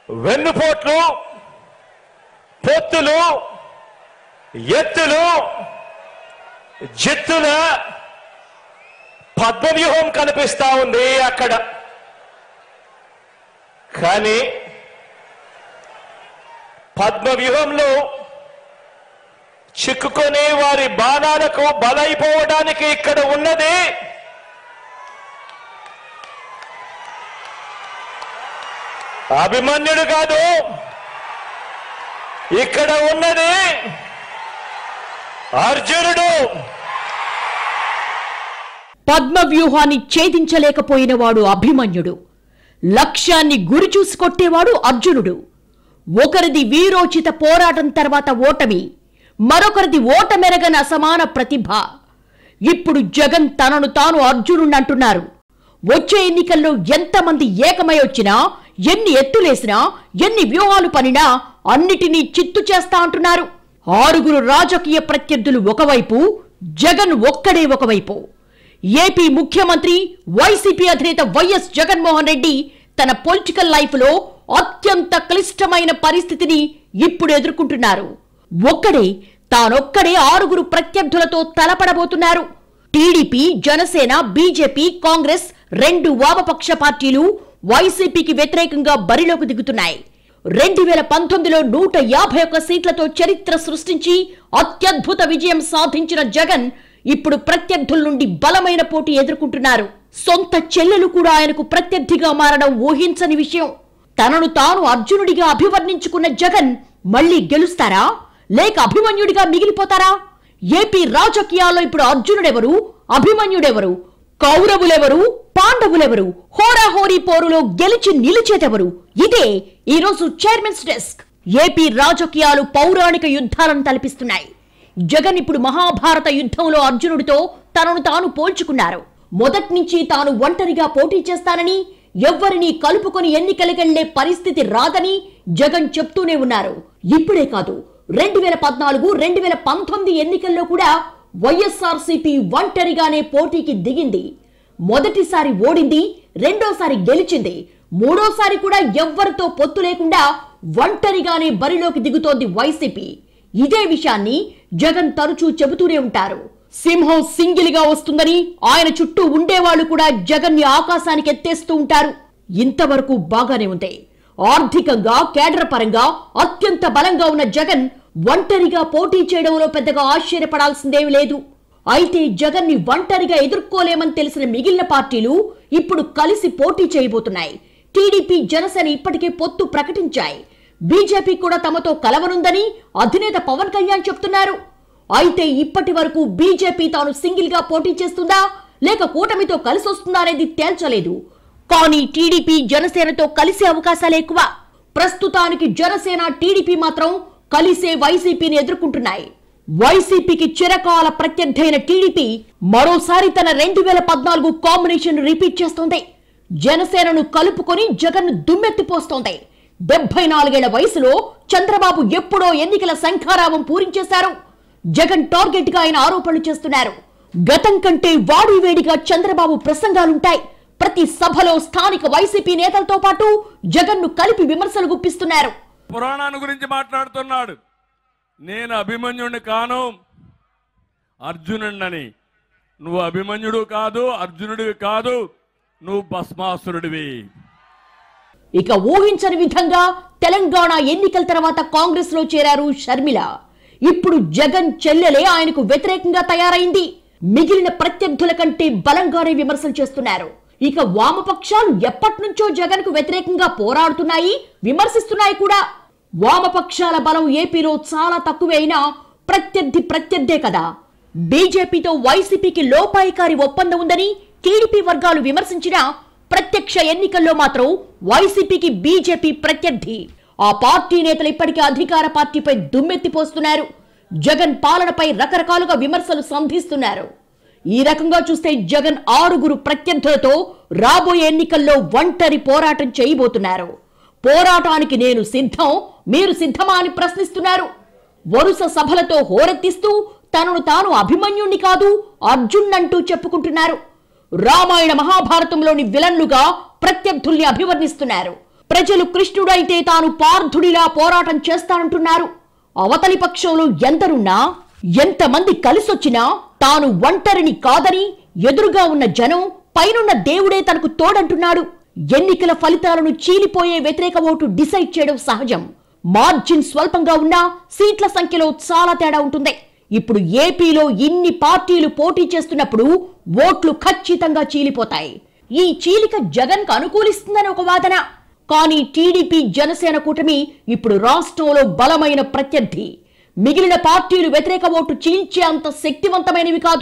వెన్నుపోట్లు పొత్తులు ఎత్తులు జిత్తుల పద్మవ్యూహం కనిపిస్తా ఉంది అక్కడ కానీ పద్మవ్యూహంలో చిక్కుకొని వారి బాణాలకు బలైపోవడానికి ఇక్కడ ఉన్నది అభిమన్యుడు కాదు ఇక్కడ ఉన్నది అర్జునుడు పద్మ వ్యూహాన్ని ఛేదించలేకపోయినవాడు అభిమన్యుడు లక్ష్యాన్ని గురి చూసి కొట్టేవాడు అర్జునుడు ఒకరిది వీరోచిత పోరాటం తర్వాత ఓటమి మరొకరిది ఓటమెరగని అసమాన ప్రతిభ ఇప్పుడు జగన్ తనను తాను అర్జునుడు అంటున్నారు వచ్చే ఎన్నికల్లో ఎంతమంది ఏకమై వచ్చినా ఎన్ని ఎత్తులేసినా ఎన్ని వ్యూహాలు పనినా అన్నిటినీ చిత్తు చేస్తా అంటున్నారు ఆరుగురు రాజకీయ ప్రత్యర్థులు ఒకవైపు జగన్ ఒక్కడే ఒకవైపు ఏపీ ముఖ్యమంత్రి వైసీపీ అధినేత వైఎస్ జగన్మోహన్ రెడ్డి తన పొలిటికల్ లైఫ్ లో అత్యంత క్లిష్టమైన పరిస్థితిని ఇప్పుడు ఎదుర్కొంటున్నారు ఒక్కడే తానొక్కడే ఆరుగురు ప్రత్యర్థులతో తలపడబోతున్నారు టీడీపీ జనసేన బీజేపీ కాంగ్రెస్ రెండు వామపక్ష పార్టీలు వైసీపీకి వ్యతిరేకంగా బరిలోకి దిగుతున్నాయి రెండు వేల పంతొమ్మిదిలో నూట యాభై ఒక్క సీట్లతో చరిత్ర సృష్టించి అత్యద్భుత విజయం సాధించిన జగన్ ఇప్పుడు ప్రత్యర్థుల నుండి బలమైన పోటీ ఎదుర్కొంటున్నారు సొంత చెల్లెలు కూడా ఆయనకు ప్రత్యర్థిగా మారడం ఊహించని విషయం తనను తాను అర్జునుడిగా అభివర్ణించుకున్న జగన్ మళ్ళీ గెలుస్తారా లేక అభిమన్యుడిగా మిగిలిపోతారా ఏపీ రాజకీయాల్లో ఇప్పుడు అర్జునుడెవరు అభిమన్యుడెవరు కౌరవులెవరు పాండవులెవరు హోరాహోరీ పోరులో గెలిచి నిలిచేదెవరు ఇదే ఈరోజు చైర్మన్స్ డెస్క్ ఏపీ రాజకీయాలు పౌరాణిక యుద్ధాలను తలపిస్తున్నాయి జగన్ ఇప్పుడు మహాభారత యుద్ధంలో అర్జునుడితో తనను తాను పోల్చుకున్నారు మొదటి నుంచి తాను ఒంటరిగా పోటీ చేస్తానని ఎవ్వరినీ కలుపుకొని ఎన్నికలకెళ్లే పరిస్థితి రాదని జగన్ చెప్తూనే ఉన్నారు ఇప్పుడే కాదు రెండు వేల పద్నాలుగు రెండు వేల పంతొమ్మిది ఎన్నికల్లో కూడా వైఎస్ఆర్సీపీ ఒంటరిగానే పోటీకి దిగింది మొదటిసారి ఓడింది రెండోసారి గెలిచింది మూడోసారి కూడా ఎవ్వరితో పొత్తు లేకుండా ఒంటరిగానే బరిలోకి దిగుతోంది వైసీపీ ఇదే విషయాన్ని జగన్ తరచూ చెబుతూనే ఉంటారు సింహం సింగిల్ గా వస్తుందని ఆయన చుట్టూ ఉండేవాళ్లు కూడా జగన్ ని ఆకాశానికి ఎత్తేస్తూ ఉంటారు ఇంతవరకు బాగానే ఉంది ఆర్థికంగా కేడర్ పరంగా అత్యంత బలంగా ఉన్న జగన్ ఒంటరిగా పోటీ చేయడంలో పెద్దగా ఆశ్చర్యపడాల్సిందేమీ లేదు అయితే జగన్ ని ఒంటరిగా ఎదుర్కోలేమని తెలిసిన మిగిలిన పార్టీలు ఇప్పుడు కలిసి పోటీ చేయబోతున్నాయి టీడీపీ జనసేన ఇప్పటికే పొత్తు ప్రకటించాయి బీజేపీ కూడా తమతో కలవనుందని అధినేత పవన్ కళ్యాణ్ చెప్తున్నారు అయితే ఇప్పటి వరకు బీజేపీ తాను సింగిల్ గా పోటీ చేస్తుందా లేక కూటమితో కలిసి వస్తుందా అనేది తేల్చలేదు కానీ టీడీపీ జనసేనతో కలిసే అవకాశాలు ఎక్కువ ప్రస్తుతానికి జనసేన టీడీపీ మాత్రం కలిసే వైసీపీని ఎదుర్కొంటున్నాయి వైసీపీకి చిరకాల ప్రత్యర్థి అయిన టీడీపీ మరోసారి తన రెండు వేల పద్నాలుగు కాంబినేషన్ రిపీట్ చేస్తోంది జనసేనను కలుపుకొని జగన్ దుమ్మెత్తిపోస్తోంది డెబ్బై నాలుగేళ్ల వయసులో చంద్రబాబు ఎప్పుడో ఎన్నికల శంఖారావం పూరించేశారు జగన్ టార్గెట్ గా ఆయన ఆరోపణలు చేస్తున్నారు గతం కంటే వాడివేడిగా చంద్రబాబు ప్రసంగాలుంటాయి ప్రతి సభలో స్థానిక వైసీపీ నేతలతో పాటు జగన్ ను కలిపి విమర్శలు గుప్పిస్తున్నారు పురాణాన్ని గురించి మాట్లాడుతున్నాడు నేను అభిమన్యుడిని కాను అర్జునుడిని నువ్వు అభిమన్యుడు కాదు అర్జునుడివి కాదు నువ్వు భస్మాసురుడివి ఇక ఊహించని విధంగా తెలంగాణ ఎన్నికల తర్వాత కాంగ్రెస్ లో చేరారు షర్మిల ఇప్పుడు జగన్ చెల్లెలే ఆయనకు వ్యతిరేకంగా తయారైంది మిగిలిన ప్రత్యర్థుల కంటే బలంగానే విమర్శలు చేస్తున్నారు ఇక వామపక్షాలు ఎప్పటి నుంచో జగన్ కు వ్యతిరేకంగా పోరాడుతున్నాయి విమర్శిస్తున్నాయి కూడా వామపక్షాల బలం ఏపీలో చాలా తక్కువే అయినా ప్రత్యర్థి ప్రత్యర్థే కదా బీజేపీతో వైసీపీకి లోపాయికారి ఒప్పందం ఉందని టీడీపీ వర్గాలు విమర్శించినా ప్రత్యక్ష ఎన్నికల్లో మాత్రం వైసీపీకి బీజేపీ ప్రత్యర్థి ఆ పార్టీ నేతలు ఇప్పటికే అధికార పార్టీపై దుమ్మెత్తిపోస్తున్నారు జగన్ పాలనపై రకరకాలుగా విమర్శలు సంధిస్తున్నారు ఈ రకంగా చూస్తే జగన్ ఆరుగురు ప్రత్యర్థులతో రాబోయే ఎన్నికల్లో ఒంటరి పోరాటం చేయబోతున్నారు పోరాటానికి నేను సిద్ధం మీరు సిద్ధమా అని ప్రశ్నిస్తున్నారు వరుస సభలతో హోరెత్తిస్తూ తనను తాను అభిమన్యుణ్ణి కాదు అర్జున్నంటూ చెప్పుకుంటున్నారు రామాయణ మహాభారతంలోని విలన్లుగా ప్రత్యర్థుల్ని అభివర్ణిస్తున్నారు ప్రజలు కృష్ణుడైతే తాను పార్థుడిలా పోరాటం చేస్తానంటున్నారు అవతలి పక్షంలో ఎందరున్నా ఎంతమంది కలిసొచ్చినా తాను ఒంటరిని కాదని ఎదురుగా ఉన్న జనం పైనున్న దేవుడే తనకు తోడంటున్నాడు ఎన్నికల ఫలితాలను చీలిపోయే వ్యతిరేక ఓటు డిసైడ్ చేయడం సహజం మార్జిన్ స్వల్పంగా ఉన్నా సీట్ల సంఖ్యలో చాలా తేడా ఉంటుంది ఇప్పుడు ఏపీలో ఇన్ని పార్టీలు పోటీ చేస్తున్నప్పుడు ఓట్లు ఖచ్చితంగా చీలిపోతాయి ఈ చీలిక జగన్ కు అనుకూలిస్తుందని ఒక వాదన కానీ టీడీపీ జనసేన కూటమి ఇప్పుడు రాష్ట్రంలో బలమైన ప్రత్యర్థి మిగిలిన పార్టీలు వ్యతిరేక ఓటు చీల్చే అంత శక్తివంతమైనవి కాదు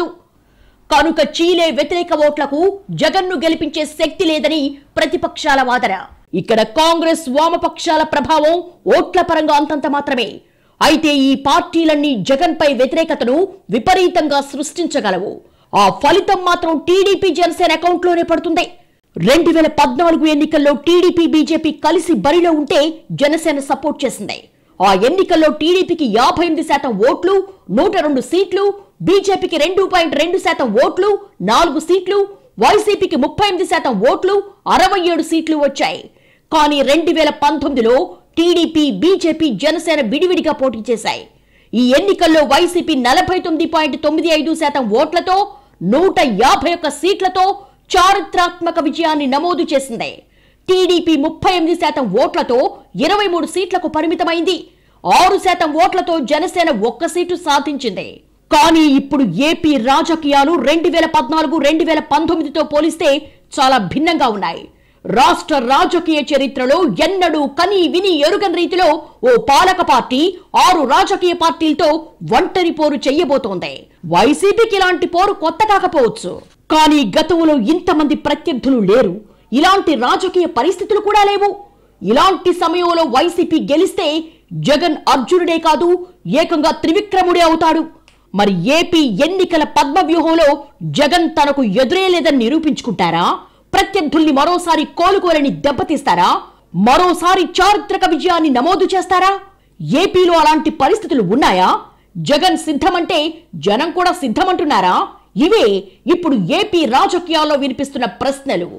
కనుక చీలే వ్యతిరేక ఓట్లకు జగన్ను గెలిపించే శక్తి లేదని ప్రతిపక్షాల వాదన ఇక్కడ కాంగ్రెస్ వామపక్షాల ప్రభావం ఓట్ల పరంగా అంతంత మాత్రమే అయితే ఈ పార్టీలన్నీ జగన్ పై వ్యతిరేకతను విపరీతంగా సృష్టించగలవు ఆ ఫలితం మాత్రం టీడీపీ జనసేన అకౌంట్లోనే పడుతుంది రెండు వేల పద్నాలుగు ఎన్నికల్లో టీడీపీ బీజేపీ కలిసి బరిలో ఉంటే జనసేన సపోర్ట్ చేసింది ఆ ఎన్నికల్లో టీడీపీకి యాభై ఎనిమిది శాతం ఓట్లు నూట రెండు సీట్లు బీజేపీకి రెండు పాయింట్ రెండు శాతం ఓట్లు నాలుగు సీట్లు వైసీపీకి ముప్పై ఎనిమిది శాతం ఓట్లు అరవై ఏడు సీట్లు వచ్చాయి కానీ రెండు వేల పంతొమ్మిదిలో టీడీపీ బీజేపీ జనసేన విడివిడిగా పోటీ చేశాయి ఈ ఎన్నికల్లో వైసీపీ నలభై తొమ్మిది పాయింట్ తొమ్మిది ఐదు శాతం ఓట్లతో నూట యాభై ఒక్క సీట్లతో చారిత్రాత్మక విజయాన్ని నమోదు చేసింది టీడీపీ ముప్పై ఎనిమిది శాతం ఓట్లతో ఇరవై మూడు సీట్లకు పరిమితమైంది ఆరు శాతం ఓట్లతో జనసేన ఒక్క సీటు సాధించింది కానీ ఇప్పుడు ఏపీ రాజకీయాలు రెండు వేల పద్నాలుగు రెండు వేల పంతొమ్మిదితో పోలిస్తే చాలా భిన్నంగా ఉన్నాయి రాష్ట్ర రాజకీయ చరిత్రలో ఎన్నడూ కని విని ఎరుగని రీతిలో ఓ పాలక పార్టీ ఆరు రాజకీయ పార్టీలతో ఒంటరి పోరు చెయ్యబోతోంది వైసీపీకి ఇలాంటి పోరు కొత్త కాకపోవచ్చు కానీ గతంలో ఇంతమంది ప్రత్యర్థులు లేరు ఇలాంటి రాజకీయ పరిస్థితులు కూడా లేవు ఇలాంటి సమయంలో వైసీపీ గెలిస్తే జగన్ అర్జునుడే కాదు ఏకంగా త్రివిక్రముడే అవుతాడు మరి ఏపీ ఎన్నికల పద్మ వ్యూహంలో జగన్ తనకు ఎదురే లేదని నిరూపించుకుంటారా ప్రత్యర్థుల్ని మరోసారి కోలుకోలేని దెబ్బతీస్తారా మరోసారి చారిత్రక విజయాన్ని నమోదు చేస్తారా ఏపీలో అలాంటి పరిస్థితులు ఉన్నాయా జగన్ సిద్ధమంటే జనం కూడా సిద్ధమంటున్నారా ఇవే ఇప్పుడు ఏపీ రాజకీయాల్లో వినిపిస్తున్న ప్రశ్నలు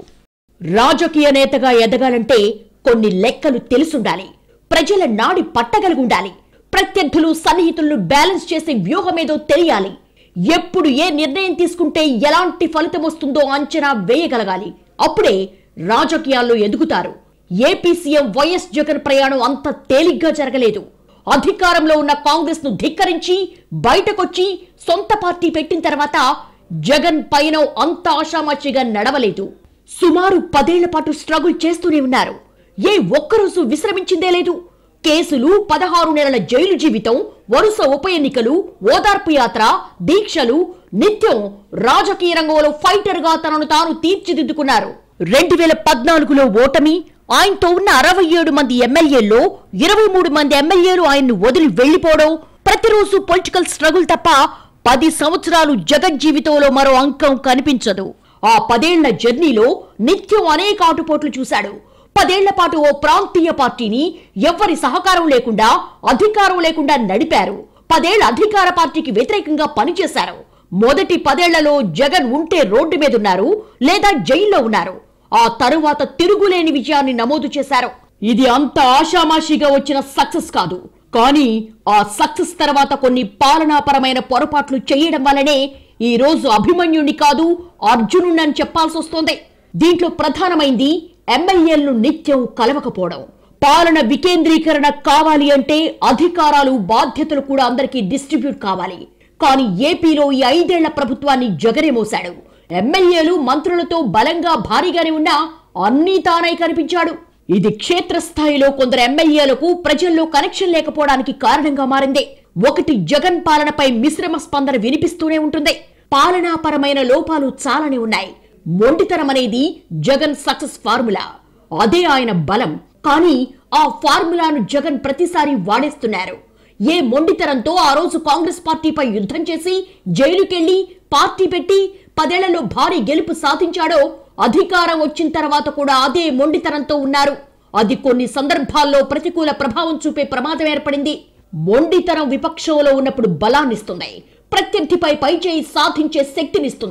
రాజకీయ నేతగా ఎదగాలంటే కొన్ని లెక్కలు తెలుసుండాలి ప్రజల నాడి పట్టగలిగుండాలి ప్రత్యర్థులు సన్నిహితులను బ్యాలెన్స్ చేసే వ్యూహమేదో తెలియాలి ఎప్పుడు ఏ నిర్ణయం తీసుకుంటే ఎలాంటి ఫలితం వస్తుందో అంచనా వేయగలగాలి అప్పుడే రాజకీయాల్లో ఎదుగుతారు ఏపీ సీఎం వైఎస్ జగన్ ప్రయాణం అంత తేలిగ్గా జరగలేదు అధికారంలో ఉన్న కాంగ్రెస్ ను ధిక్కరించి బయటకొచ్చి సొంత పార్టీ పెట్టిన తర్వాత జగన్ పైన అంత ఆషామాషిగా నడవలేదు సుమారు పదేళ్ల పాటు స్ట్రగుల్ చేస్తూనే ఉన్నారు ఏ ఒక్కరోజు విశ్రమించిందే లేదు కేసులు పదహారు నెలల జైలు జీవితం వరుస ఉప ఎన్నికలు ఓదార్పు యాత్ర దీక్షలు నిత్యం రాజకీయ రంగంలో ఫైటర్ గా తనను తాను తీర్చిదిద్దుకున్నారు రెండు వేల పద్నాలుగులో ఓటమి ఆయనతో ఉన్న అరవై ఏడు మంది ఎమ్మెల్యేల్లో ఇరవై మూడు మంది ఎమ్మెల్యేలు ఆయన్ను వదిలి వెళ్లిపోవడం ప్రతిరోజు పొలిటికల్ స్ట్రగుల్ తప్ప పది సంవత్సరాలు జగన్ జీవితంలో మరో అంకం కనిపించదు ఆ పదేళ్ల జర్నీలో నిత్యం అనేక ఆటుపోట్లు చూశాడు పదేళ్ల పాటు ఓ ప్రాంతీయ పార్టీని ఎవ్వరి సహకారం లేకుండా అధికారం లేకుండా నడిపారు పదేళ్ల అధికార పార్టీకి వ్యతిరేకంగా పనిచేశారు మొదటి పదేళ్లలో జగన్ ఉంటే రోడ్డు మీద ఉన్నారు లేదా జైల్లో ఉన్నారు ఆ తరువాత తిరుగులేని విజయాన్ని నమోదు చేశారు ఇది అంత ఆషామాషిగా వచ్చిన సక్సెస్ కాదు కానీ ఆ సక్సెస్ తర్వాత కొన్ని పాలనాపరమైన పొరపాట్లు చేయడం వల్లనే ఈ రోజు అభిమన్యుణ్ణి కాదు అర్జునుణ్ణి చెప్పాల్సి వస్తోంది దీంట్లో ప్రధానమైంది ఎమ్మెల్యేలను నిత్యం కలవకపోవడం పాలన వికేంద్రీకరణ కావాలి అంటే అధికారాలు బాధ్యతలు కూడా అందరికీ డిస్ట్రిబ్యూట్ కావాలి కానీ ఏపీలో ఈ ఐదేళ్ల ప్రభుత్వాన్ని జగనే మోశాడు ఎమ్మెల్యేలు మంత్రులతో బలంగా భారీగానే ఉన్నా అన్నీ తానై కనిపించాడు ఇది క్షేత్రస్థాయిలో కొందరు ఎమ్మెల్యేలకు ప్రజల్లో కనెక్షన్ లేకపోవడానికి కారణంగా మారింది ఒకటి జగన్ పాలనపై మిశ్రమ స్పందన వినిపిస్తూనే ఉంటుంది పాలనాపరమైన లోపాలు చాలానే ఉన్నాయి మొండితనం అనేది జగన్ సక్సెస్ ఫార్ములా అదే ఆయన బలం కానీ ఆ ఫార్ములాను జగన్ ప్రతిసారి వాడేస్తున్నారు ఏ మొండితనంతో ఆ రోజు కాంగ్రెస్ పార్టీపై యుద్ధం చేసి జైలుకెళ్లి పార్టీ పెట్టి పదేళ్లలో భారీ గెలుపు సాధించాడో అధికారం వచ్చిన తర్వాత కూడా అదే మొండితనంతో ఉన్నారు అది కొన్ని సందర్భాల్లో ప్రతికూల ప్రభావం చూపే ప్రమాదం ఏర్పడింది మొండితనం విపక్షంలో ఉన్నప్పుడు బలాన్నిస్తుంది ప్రత్యర్థిపై పైచేయి సాధించే శక్తినిస్తుంది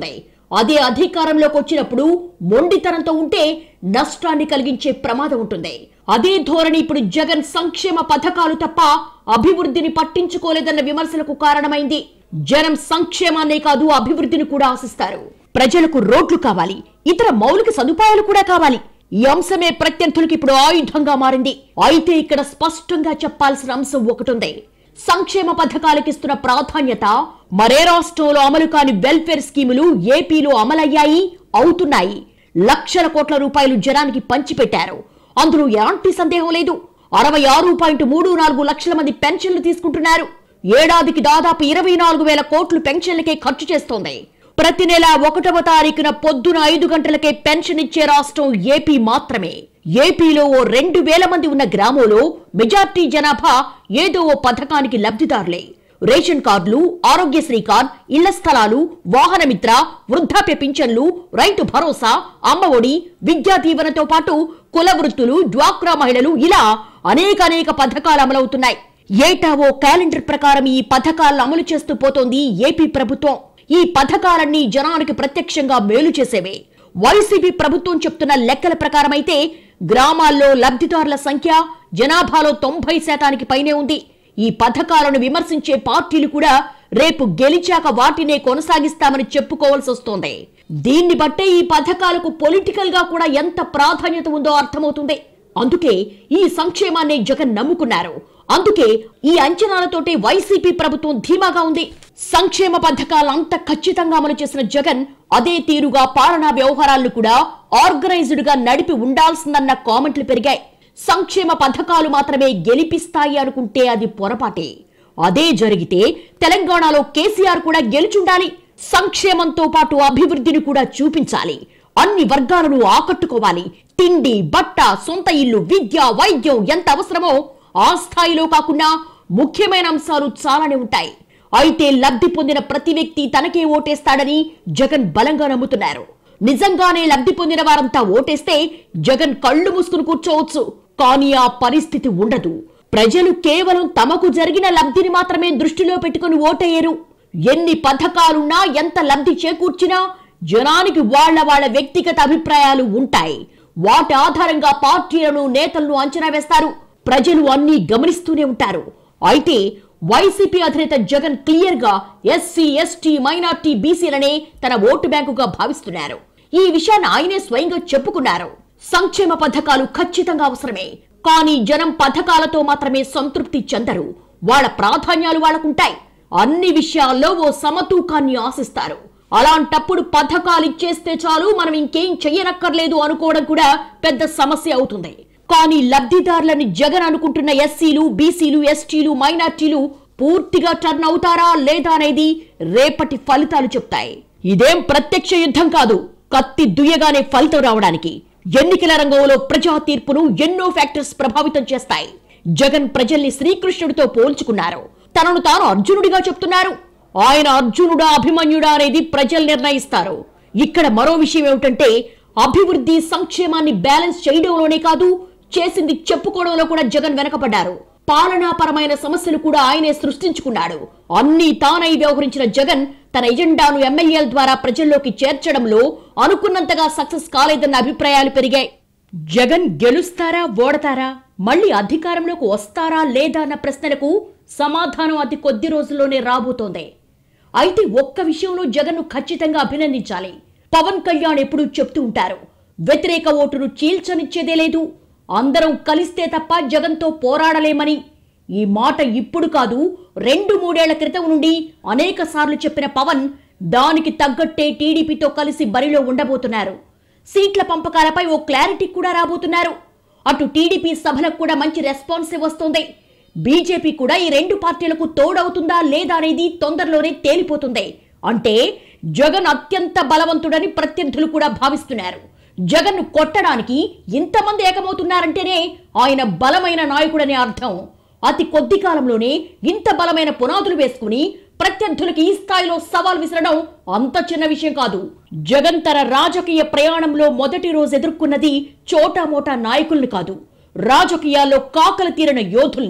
అదే అధికారంలోకి వచ్చినప్పుడు మొండితనంతో ఉంటే నష్టాన్ని కలిగించే ప్రమాదం ఉంటుంది అదే ధోరణి ఇప్పుడు జగన్ సంక్షేమ పథకాలు తప్ప అభివృద్ధిని పట్టించుకోలేదన్న విమర్శలకు కారణమైంది జనం సంక్షేమాన్నే కాదు అభివృద్ధిని కూడా ఆశిస్తారు ప్రజలకు రోడ్లు కావాలి ఇతర మౌలిక సదుపాయాలు కూడా కావాలి ఈ అంశమే ప్రత్యర్థులకు ఇప్పుడు ఆయుధంగా మారింది అయితే ఇక్కడ స్పష్టంగా చెప్పాల్సిన అంశం ఒకటుంది సంక్షేమ పథకాలకు ఇస్తున్న ప్రాధాన్యత మరే రాష్ట్రంలో అమలు కాని వెల్ఫేర్ స్కీములు ఏపీలో అమలయ్యాయి అవుతున్నాయి లక్షల కోట్ల రూపాయలు జనానికి పంచిపెట్టారు అందులో ఎలాంటి సందేహం లేదు అరవై ఆరు పాయింట్ మూడు నాలుగు లక్షల మంది పెన్షన్లు తీసుకుంటున్నారు ఏడాదికి దాదాపు ఇరవై నాలుగు వేల కోట్లు పెన్షన్లకే ఖర్చు చేస్తోంది ప్రతి నెల ఒకటవ తారీఖున పొద్దున ఐదు గంటలకే పెన్షన్ ఇచ్చే రాష్ట్రం ఏపీ మాత్రమే ఏపీలో ఓ రెండు వేల మంది ఉన్న గ్రామంలో మెజార్టీ జనాభా ఏదో ఓ పథకానికి లబ్ధిదారులే రేషన్ కార్డులు ఆరోగ్యశ్రీ కార్డ్ ఇళ్ల స్థలాలు వాహనమిత్ర వృద్ధాప్య పింఛన్లు రైతు భరోసా అమ్మఒడి విద్యా దీవెనతో పాటు కుల వృత్తులు డ్వాక్రా మహిళలు ఇలా అనేక అనేక పథకాలు అమలవుతున్నాయి ఏటా ఓ క్యాలెండర్ ప్రకారం ఈ పథకాలను అమలు చేస్తూ పోతోంది ఏపీ ప్రభుత్వం ఈ పథకాలన్నీ జనానికి ప్రత్యక్షంగా మేలు చేసేవే వైసీపీ ప్రభుత్వం చెప్తున్న లెక్కల ప్రకారం అయితే గ్రామాల్లో లబ్ధిదారుల సంఖ్య జనాభాలో తొంభై శాతానికి పైనే ఉంది ఈ పథకాలను విమర్శించే పార్టీలు కూడా రేపు గెలిచాక వాటినే కొనసాగిస్తామని చెప్పుకోవాల్సి వస్తోంది దీన్ని బట్టే ఈ పథకాలకు పొలిటికల్ గా కూడా ఎంత ప్రాధాన్యత ఉందో అర్థమవుతుంది అందుకే ఈ సంక్షేమాన్ని జగన్ నమ్ముకున్నారు అందుకే ఈ అంచనాలతోటే వైసీపీ ప్రభుత్వం ధీమాగా ఉంది సంక్షేమ పథకాలు అంత ఖచ్చితంగా అమలు చేసిన జగన్ అదే తీరుగా పాలనా వ్యవహారాలను కూడా ఆర్గనైజ్డ్ గా నడిపి ఉండాల్సిందన్న కామెంట్లు పెరిగాయి సంక్షేమ పథకాలు మాత్రమే గెలిపిస్తాయి అనుకుంటే అది పొరపాటే అదే జరిగితే తెలంగాణలో కేసీఆర్ కూడా గెలుచుండాలి సంక్షేమంతో పాటు అభివృద్ధిని కూడా చూపించాలి అన్ని వర్గాలను ఆకట్టుకోవాలి తిండి బట్ట సొంత ఇల్లు విద్య వైద్యం ఎంత అవసరమో ఆ స్థాయిలో కాకుండా ముఖ్యమైన అంశాలు చాలానే ఉంటాయి అయితే లబ్ధి పొందిన ప్రతి వ్యక్తి తనకే ఓటేస్తాడని జగన్ బలంగా నమ్ముతున్నారు నిజంగానే లబ్ధి పొందిన వారంతా ఓటేస్తే జగన్ కళ్ళు మూసుకుని కూర్చోవచ్చు కానీ ఆ పరిస్థితి ఉండదు ప్రజలు కేవలం తమకు జరిగిన లబ్ధిని మాత్రమే దృష్టిలో పెట్టుకుని ఓటేయరు ఎన్ని పథకాలున్నా ఎంత లబ్ధి చేకూర్చినా జనానికి వాళ్ళ వాళ్ళ వ్యక్తిగత అభిప్రాయాలు ఉంటాయి వాటి ఆధారంగా పార్టీలను నేతలను అంచనా వేస్తారు ప్రజలు అన్ని గమనిస్తూనే ఉంటారు అయితే వైసీపీ అధినేత జగన్ క్లియర్ గా ఎస్సీ ఎస్టీ మైనార్టీ బీసీలనే తన ఓటు బ్యాంకుగా భావిస్తున్నారు ఈ విషయాన్ని ఆయనే స్వయంగా చెప్పుకున్నారు సంక్షేమ పథకాలు ఖచ్చితంగా అవసరమే కానీ జనం పథకాలతో మాత్రమే సంతృప్తి చెందరు వాళ్ళ ప్రాధాన్యాలు వాళ్ళకుంటాయి అన్ని విషయాల్లో ఓ సమతూకాన్ని ఆశిస్తారు అలాంటప్పుడు పథకాలు ఇచ్చేస్తే చాలు మనం ఇంకేం చెయ్యనక్కర్లేదు అనుకోవడం కూడా పెద్ద సమస్య అవుతుంది కానీ లబ్ధిదారులని జగన్ అనుకుంటున్న ఎస్సీలు బీసీలు ఎస్టీలు మైనార్టీలు పూర్తిగా టర్న్ అవుతారా లేదా అనేది రేపటి ఫలితాలు చెప్తాయి ఇదేం ప్రత్యక్ష యుద్ధం కాదు కత్తి దుయ్యగానే ఫలితం రావడానికి ఎన్నికల రంగంలో ప్రజా తీర్పును ఎన్నో ఫ్యాక్టర్స్ ప్రభావితం చేస్తాయి జగన్ ప్రజల్ని శ్రీకృష్ణుడితో పోల్చుకున్నారు తనను తాను అర్జునుడిగా చెప్తున్నారు ఆయన అర్జునుడా అభిమన్యుడా అనేది ప్రజలు నిర్ణయిస్తారు ఇక్కడ మరో విషయం ఏమిటంటే అభివృద్ధి సంక్షేమాన్ని బ్యాలెన్స్ చేయడంలోనే కాదు చేసింది చెప్పుకోవడంలో కూడా జగన్ వెనకబడ్డారు పాలనాపరమైన సమస్యలు కూడా ఆయనే సృష్టించుకున్నాడు అన్ని తానై వ్యవహరించిన జగన్ తన ఎజెండాను ఎమ్మెల్యేల ద్వారా ప్రజల్లోకి చేర్చడంలో అనుకున్నంతగా సక్సెస్ కాలేదన్న అభిప్రాయాలు పెరిగాయి జగన్ గెలుస్తారా ఓడతారా మళ్ళీ అధికారంలోకి వస్తారా లేదా అన్న ప్రశ్నలకు సమాధానం అతి కొద్ది రోజుల్లోనే రాబోతోంది అయితే ఒక్క విషయంలో జగన్ను ఖచ్చితంగా అభినందించాలి పవన్ కళ్యాణ్ ఎప్పుడూ చెప్తూ ఉంటారు వ్యతిరేక ఓటును చీల్చనిచ్చేదే లేదు అందరం కలిస్తే తప్ప జగన్తో పోరాడలేమని ఈ మాట ఇప్పుడు కాదు రెండు మూడేళ్ల క్రితం నుండి అనేక సార్లు చెప్పిన పవన్ దానికి తగ్గట్టే టీడీపీతో కలిసి బరిలో ఉండబోతున్నారు సీట్ల పంపకాలపై ఓ క్లారిటీ కూడా రాబోతున్నారు అటు టీడీపీ సభలకు కూడా మంచి రెస్పాన్సే వస్తుంది బీజేపీ కూడా ఈ రెండు పార్టీలకు తోడవుతుందా లేదా అనేది తొందరలోనే తేలిపోతుంది అంటే జగన్ అత్యంత బలవంతుడని ప్రత్యర్థులు కూడా భావిస్తున్నారు జగన్ను కొట్టడానికి ఇంతమంది ఏకమవుతున్నారంటేనే ఆయన బలమైన నాయకుడనే అర్థం అతి కొద్ది కాలంలోనే ఇంత బలమైన పునాదులు వేసుకుని ప్రత్యర్థులకు ఈ స్థాయిలో సవాల్ విసరడం అంత చిన్న విషయం కాదు జగన్ తన రాజకీయ ప్రయాణంలో మొదటి రోజు ఎదుర్కొన్నది చోటామోటా నాయకుల్ని కాదు రాజకీయాల్లో కాకలు తీరిన యోధుల్ని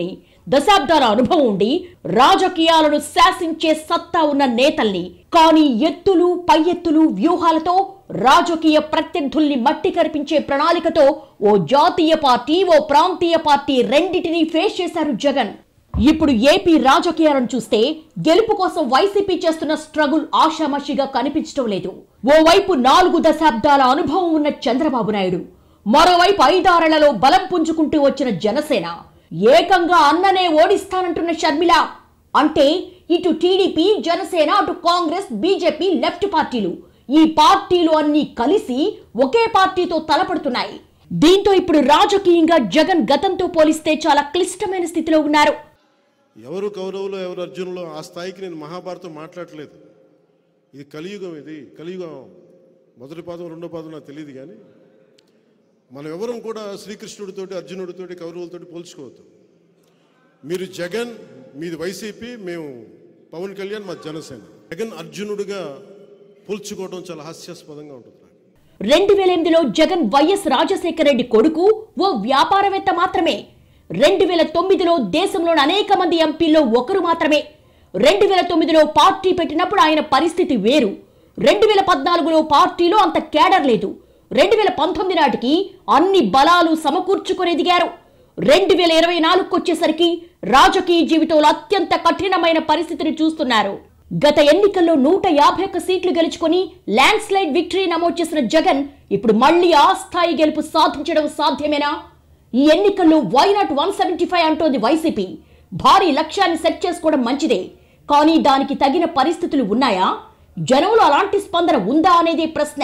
దశాబ్దాల అనుభవం ఉండి రాజకీయాలను శాసించే సత్తా ఉన్న నేతల్ని కానీ ఎత్తులు పై ఎత్తులు వ్యూహాలతో రాజకీయ ప్రత్యర్థుల్ని మట్టి కరిపించే ప్రణాళికతో ఓ జాతీయ పార్టీ ఓ ప్రాంతీయ పార్టీ రెండిటిని ఫేస్ చేశారు జగన్ ఇప్పుడు ఏపీ రాజకీయాలను చూస్తే గెలుపు కోసం వైసీపీ చేస్తున్న స్ట్రగుల్ ఆషామాషిగా కనిపించడం లేదు ఓవైపు నాలుగు దశాబ్దాల అనుభవం ఉన్న చంద్రబాబు నాయుడు మరోవైపు ఐదారేళ్లలో బలం పుంజుకుంటూ వచ్చిన జనసేన ఏకంగా అన్ననే ఓడిస్తానంటున్న షర్మిల అంటే ఇటు టీడీపీ జనసేన అటు కాంగ్రెస్ బీజేపీ లెఫ్ట్ పార్టీలు ఈ పార్టీలు అన్ని కలిసి ఒకే పార్టీతో తలపడుతున్నాయి దీంతో ఇప్పుడు రాజకీయంగా జగన్ గతంతో పోలిస్తే చాలా క్లిష్టమైన స్థితిలో ఉన్నారు ఎవరు కౌరవులు ఎవరు అర్జునులు ఆ స్థాయికి నేను మహాభారతం మాట్లాడట్లేదు ఇది కలియుగం ఇది కలియుగం మొదటి పాదం రెండో పాదం నాకు తెలియదు కానీ మనం ఎవరం కూడా శ్రీకృష్ణుడితోటి అర్జునుడితోటి కౌరవులతోటి పోల్చుకోవద్దు మీరు జగన్ మీది వైసీపీ మేము పవన్ కళ్యాణ్ మా జనసేన జగన్ అర్జునుడిగా పోల్చుకోవడం చాలా హాస్యాస్పదంగా ఉంటుంది నాకు. రెండు వేల ఎనిమిదిలో జగన్ వైఎస్ రాజశేఖర రెడ్డి కొడుకు ఓ వ్యాపారవేత్త మాత్రమే రెండు వేల తొమ్మిదిలో దేశంలోని అనేక మంది ఎంపీల్లో ఒకరు మాత్రమే రెండు వేల తొమ్మిదిలో పార్టీ పెట్టినప్పుడు ఆయన పరిస్థితి వేరు రెండు వేల పద్నాలుగులో పార్టీలో అంత కేడర్ లేదు రెండు వేల పంతొమ్మిది నాటికి అన్ని బలాలు సమకూర్చుకొని ఎదిగారు రెండు వేల ఇరవై నాలుగుకు వచ్చేసరికి రాజకీయ జీవితంలో అత్యంత కఠినమైన పరిస్థితిని చూస్తున్నారు గత ఎన్నికల్లో నూట యాభై ఒక్క సీట్లు గెలుచుకొని ల్యాండ్ స్లైడ్ విక్టరీ నమోదు చేసిన జగన్ ఇప్పుడు మళ్ళీ ఆ స్థాయి గెలుపు సాధించడం సాధ్యమేనా ఈ ఎన్నికల్లో వైనాట్ వన్ సెవెంటీ ఫైవ్ అంటోంది వైసీపీ భారీ లక్ష్యాన్ని సెట్ చేసుకోవడం మంచిదే కానీ దానికి తగిన పరిస్థితులు ఉన్నాయా జనంలో అలాంటి స్పందన ఉందా అనేదే ప్రశ్న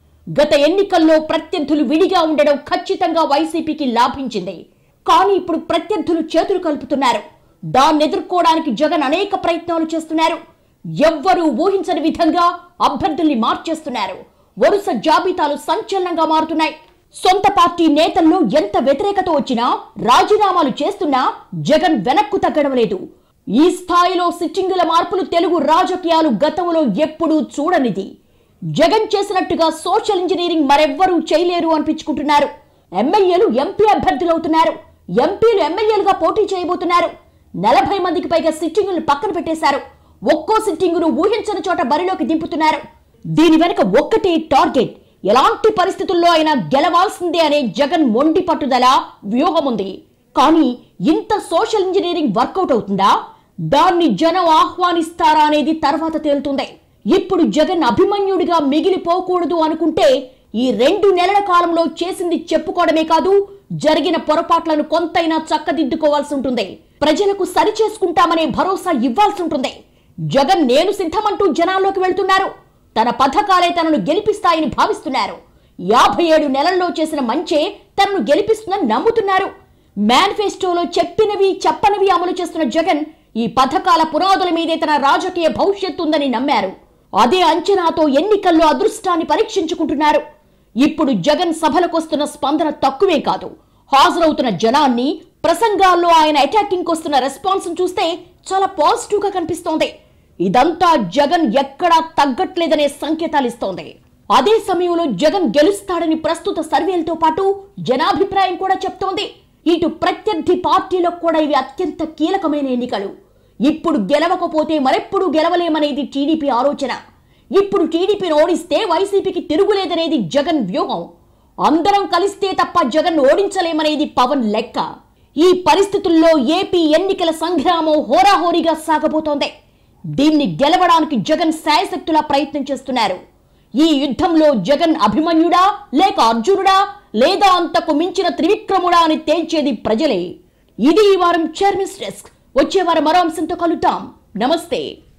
గత ఎన్నికల్లో ప్రత్యర్థులు విడిగా ఉండడం ఖచ్చితంగా వైసీపీకి లాభించింది కానీ ఇప్పుడు ప్రత్యర్థులు చేతులు కలుపుతున్నారు దాన్ని ఎదుర్కోవడానికి జగన్ అనేక ప్రయత్నాలు చేస్తున్నారు ఎవ్వరూ ఊహించని విధంగా అభ్యర్థుల్ని మార్చేస్తున్నారు వరుస జాబితాలు సంచలనంగా మారుతున్నాయి సొంత పార్టీ నేతల్లో ఎంత వ్యతిరేకత వచ్చినా రాజీనామాలు చేస్తున్నా జగన్ వెనక్కు తగ్గడం లేదు ఈ స్థాయిలో సిట్టింగుల మార్పులు తెలుగు రాజకీయాలు గతంలో ఎప్పుడూ చూడనిది జగన్ చేసినట్టుగా సోషల్ ఇంజనీరింగ్ మరెవ్వరూ చేయలేరు అనిపించుకుంటున్నారు ఎమ్మెల్యేలు ఎంపీ అభ్యర్థులవుతున్నారు ఎంపీలు ఎమ్మెల్యేలుగా పోటీ చేయబోతున్నారు నలభై మందికి పైగా సిట్టింగులను పక్కన పెట్టేశారు ఒక్కో సిట్టింగును ఊహించని చోట బరిలోకి దింపుతున్నారు దీని వెనుక ఒక్కటే టార్గెట్ ఎలాంటి పరిస్థితుల్లో అయినా గెలవాల్సిందే అనే జగన్ మొండి పట్టుదల వ్యూహముంది కానీ ఇంత సోషల్ ఇంజనీరింగ్ వర్కౌట్ అవుతుందా దాన్ని జనం ఆహ్వానిస్తారా అనేది తర్వాత తేలుతుంది ఇప్పుడు జగన్ అభిమన్యుడిగా మిగిలిపోకూడదు అనుకుంటే ఈ రెండు నెలల కాలంలో చేసింది చెప్పుకోవడమే కాదు జరిగిన పొరపాట్లను కొంతైనా చక్కదిద్దుకోవాల్సి ఉంటుంది ప్రజలకు సరి చేసుకుంటామనే భరోసా ఇవ్వాల్సి ఉంటుంది జగన్ నేను సిద్ధమంటూ జనాల్లోకి వెళ్తున్నారు తన పథకాలే తనను గెలిపిస్తాయని భావిస్తున్నారు యాభై ఏడు నెలల్లో చేసిన మంచే తనను గెలిపిస్తుందని నమ్ముతున్నారు మేనిఫెస్టోలో చెప్పినవి చెప్పనివి అమలు చేస్తున్న జగన్ ఈ పథకాల పునాదుల మీదే తన రాజకీయ భవిష్యత్తు ఉందని నమ్మారు అదే అంచనాతో ఎన్నికల్లో అదృష్టాన్ని పరీక్షించుకుంటున్నారు ఇప్పుడు జగన్ సభలకొస్తున్న స్పందన తక్కువే కాదు హాజరవుతున్న జనాన్ని ప్రసంగాల్లో ఆయన అటాకింగ్ వస్తున్న రెస్పాన్స్ చూస్తే చాలా పాజిటివ్ గా కనిపిస్తోంది ఇదంతా జగన్ ఎక్కడా తగ్గట్లేదనే సంకేతాలు ఇస్తోంది అదే సమయంలో జగన్ గెలుస్తాడని ప్రస్తుత సర్వేలతో పాటు జనాభిప్రాయం కూడా చెప్తోంది ఇటు ప్రత్యర్థి పార్టీలకు కూడా ఇవి అత్యంత కీలకమైన ఎన్నికలు ఇప్పుడు గెలవకపోతే మరెప్పుడు గెలవలేమనేది టీడీపీ ఆలోచన ఇప్పుడు టీడీపీని ఓడిస్తే వైసీపీకి తిరుగులేదనేది జగన్ వ్యూహం అందరం కలిస్తే తప్ప జగన్ ఓడించలేమనేది పవన్ లెక్క ఈ పరిస్థితుల్లో ఏపీ ఎన్నికల సంగ్రామం హోరాహోరీగా సాగబోతోంది దీన్ని గెలవడానికి జగన్ శాయశక్తులా ప్రయత్నం చేస్తున్నారు ఈ యుద్ధంలో జగన్ అభిమన్యుడా లేక అర్జునుడా లేదా అంతకు మించిన త్రివిక్రముడా అని తేల్చేది ప్రజలే ఇది ఈ వారం చైర్మన్స్ డెస్క్ వచ్చే వారం మరో అంశంతో కలుద్దాం నమస్తే